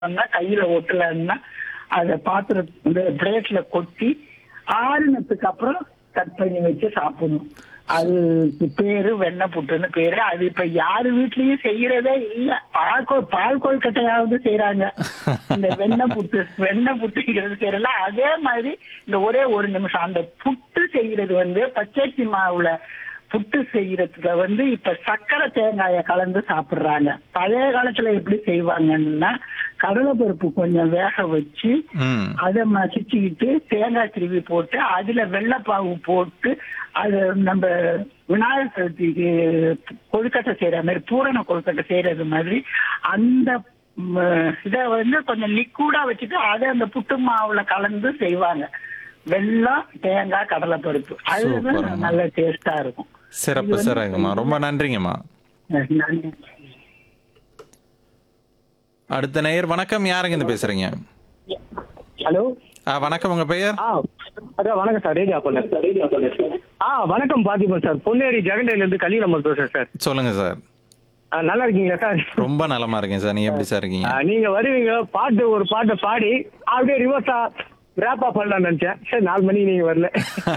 பண்ணா கையில ஒட்டலன்னா அத பாத்திரம் இந்த பிளேட்ல கொட்டி ஆறுனதுக்கு அப்புறம் கட் பண்ணி வச்சு சாப்பிடணும் அது பேரு வெண்ணெய் புட்டுன்னு பேரு அது இப்ப யாரு வீட்லயும் செய்யறதே இல்ல பால் கொ- பால் கொழுக்கட்டையாவது செய்யறாங்க இந்த வெண்ணெய் புட்டு வெண்ணெய் புட்டுங்கிறது செய்யறல அதே மாதிரி இந்த ஒரே ஒரு நிமிஷம் அந்த புட்டு செய்யறது வந்து பச்சரிசி மாவுல புட்டு செய்யறதுல வந்து இப்ப சக்கரை தேங்காய கலந்து சாப்பிடுறாங்க பழைய காலத்துல எப்படி செய்வாங்கன்னா கடலைப்பருப்பு கொஞ்சம் வேக வச்சு ம் அதை மசிச்சுக்கிட்டு தேங்காய் திருவி போட்டு அதுல வெள்ளைப்பாவு போட்டு அது நம்ம விநாயகர் சதுர்த்திக்கு கொழுக்கட்டை செய்யற மாதிரி பூரண கொழுக்கட்டை செய்யறது மாதிரி அந்த ம், இத வந்து கொஞ்சம் லிக்விடா வச்சுட்டு அதை அந்த புட்டு மாவுல கலந்து செய்வாங்க வெல்லம் தேங்காய் கடலைப்பருப்பு அது சூப்பர்மா. நல்ல டேஸ்டா இருக்கும் சிறப்பு சிறகுமா ரொம்ப நன்றிங்கம்மா நன்றி அடுத்த நேயர் வணக்கம் யாருங்க இருந்து பேசுறீங்க ஹலோ ஆ, வணக்கம் உங்க பெயர் ஆ அதான் வணக்கம் சார் ரேடியா பண்ண ஆ வணக்கம் பார்த்திபன் சார் பொன்னேரி ஜெகண்டையில இருந்து கலி நம்பர் பேசுறேன் சார் சொல்லுங்க சார் ஆ, நல்லா இருக்கீங்களா சார் ரொம்ப நலமா இருக்கேன் சார் நீங்க எப்படி சார் இருக்கீங்க ஆ, நீங்க வருவீங்க பாட்டு ஒரு பாட்டை பாடி அப்படியே ரிவர்ஸா ரேப்பா பண்ணலாம்னு நினைச்சேன் சரி நாலு மணிக்கு நீங்க வரல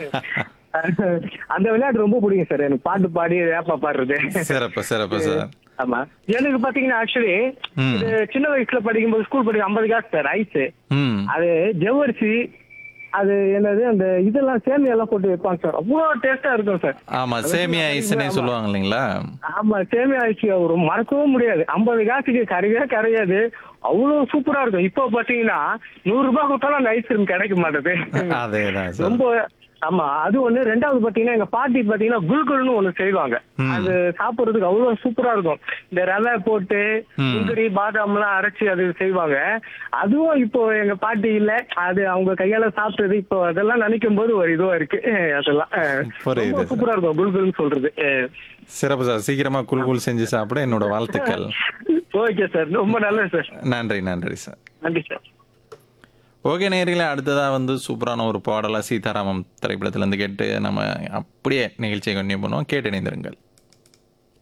அந்த விளையாட்டு ரொம்ப பிடிக்கும் சார் எனக்கு பாட்டு பாடி ரேப்பா பாடுறது சிறப்பு சிறப்பு சார் ஆமா எனக்கு பாத்தீங்கன்னா ஆக்சுவலி ம். இது சின்ன வயசுல படிக்கும்போது ஸ்கூல் படிக்கும் ஐம்பது காசு சார் ஐஸ் ம் அது ஜவ்வரிசி அது என்னது அந்த இதெல்லாம் சேமியா எல்லாம் போட்டு வைப்பாங்க சார் அவ்வளோ டேஸ்டா இருக்கும் சார் ஆமா சேமியா ஐஸ்னே சொல்லுவாங்க இல்லைங்களா ஆமா சேமியா ஐஸ் ஒரு மறக்கவும் முடியாது ஐம்பது காசுக்கு கரையவே கரையாது அவ்வளவு சூப்பரா இருக்கும் இப்போ பாத்தீங்கன்னா நூறு ரூபாய் கொடுத்தாலும் அந்த ஐஸ்கிரீம் கிடைக்க மாட்டேது அதேதான் சார் ரொம்ப ஆமா அது ஒண்ணு ரெண்டாவது பாத்தீங்கன்னா எங்க பாட்டி பாத்தீங்கன்னா குல்குல்னு ஒண்ணு செய்வாங்க ம். அது சாப்பிடுறதுக்கு அவ்வளவு சூப்பரா இருக்கும் இந்த ரவை போட்டு ம். முந்திரி பாதாம் எல்லாம் அரைச்சு அது செய்வாங்க அதுவும் இப்போ எங்க பாட்டி இல்ல அது அவங்க கையால சாப்பிட்டது இப்போ அதெல்லாம் நினைக்கும் போது ஒரு இதுவா இருக்கு அஹ் அதெல்லாம் அஹ் புரியுது ரொம்ப சார். சூப்பரா இருக்கும் குல்குல்னு சொல்றது சிறப்பு சார் சீக்கிரமா குல்குல் செஞ்சு சாப்பிட என்னோட வாழ்த்துக்கள் ஓகே சார் ரொம்ப நல்லது சார் நன்றி நன்றி சார் நன்றி சார் ஓகே நேயர்களே அடுத்ததா வந்து சூப்பரான ஒரு பாடலா சீதாராமம் திரைப்படத்திலிருந்து கேட்டு நம்ம அப்படியே நிகழ்ச்சியை கண்டினியூ பண்ணுவோம் கேட்டு இணைந்திருங்கள்